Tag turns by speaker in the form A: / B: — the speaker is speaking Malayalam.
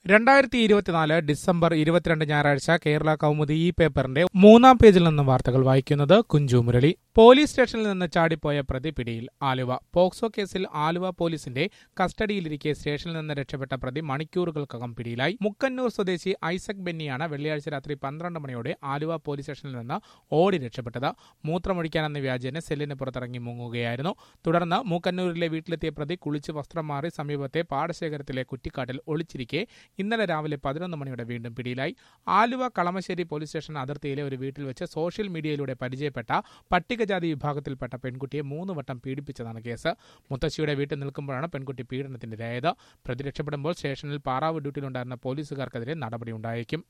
A: രണ്ടായിരത്തി ഇരുപത്തിനാല് ഡിസംബർ ഇരുപത്തിരണ്ട് ഞായറാഴ്ച കേരള കൗമുദി ഈ പേപ്പറിന്റെ മൂന്നാം പേജിൽ നിന്നും വാർത്തകൾ വായിക്കുന്നത് കുഞ്ചു മുരളി പോലീസ് സ്റ്റേഷനിൽ നിന്ന് ചാടിപ്പോയ പ്രതി പിടിയിൽ ആലുവ പോക്സോ കേസിൽ ആലുവ പോലീസിന്റെ കസ്റ്റഡിയിലിരിക്കെ സ്റ്റേഷനിൽ നിന്ന് രക്ഷപ്പെട്ട പ്രതി മണിക്കൂറുകൾക്കകം പിടിയിലായി മുക്കന്നൂർ സ്വദേശി ഐസക് ബെന്നിയാണ് വെള്ളിയാഴ്ച രാത്രി പന്ത്രണ്ട് മണിയോടെ ആലുവ പോലീസ് സ്റ്റേഷനിൽ നിന്ന് ഓടി രക്ഷപ്പെട്ടത് മൂത്രമൊഴിക്കാനെന്ന വ്യാജേന സെല്ലിന് പുറത്തിറങ്ങി മുങ്ങുകയായിരുന്നു തുടർന്ന് മൂക്കന്നൂരിലെ വീട്ടിലെത്തിയ പ്രതി കുളിച്ച് വസ്ത്രം മാറി സമീപത്തെ പാടശേഖരത്തിലെ കുറ്റിക്കാട്ടിൽ ഒളിച്ചിരിക്കെ ഇന്നലെ രാവിലെ പതിനൊന്ന് മണിയോടെ വീണ്ടും പിടിയിലായി ആലുവ കളമശ്ശേരി പോലീസ് സ്റ്റേഷൻ അതിർത്തിയിലെ ഒരു വീട്ടിൽ വെച്ച് സോഷ്യൽ മീഡിയയിലൂടെ പരിചയപ്പെട്ട പട്ടികജാതി വിഭാഗത്തിൽപ്പെട്ട പെൺകുട്ടിയെ മൂന്ന് വട്ടം പീഡിപ്പിച്ചതാണ് കേസ് മുത്തശ്ശിയുടെ വീട്ടിൽ നിൽക്കുമ്പോഴാണ് പെൺകുട്ടി പീഡനത്തിനിരയായത് പ്രതി രക്ഷപ്പെടുമ്പോൾ സ്റ്റേഷനിൽ പാറാവ് ഡ്യൂട്ടിയിലുണ്ടായിരുന്ന പോലീസുകാർക്കെതിരെ നടപടിയുണ്ടായേക്കും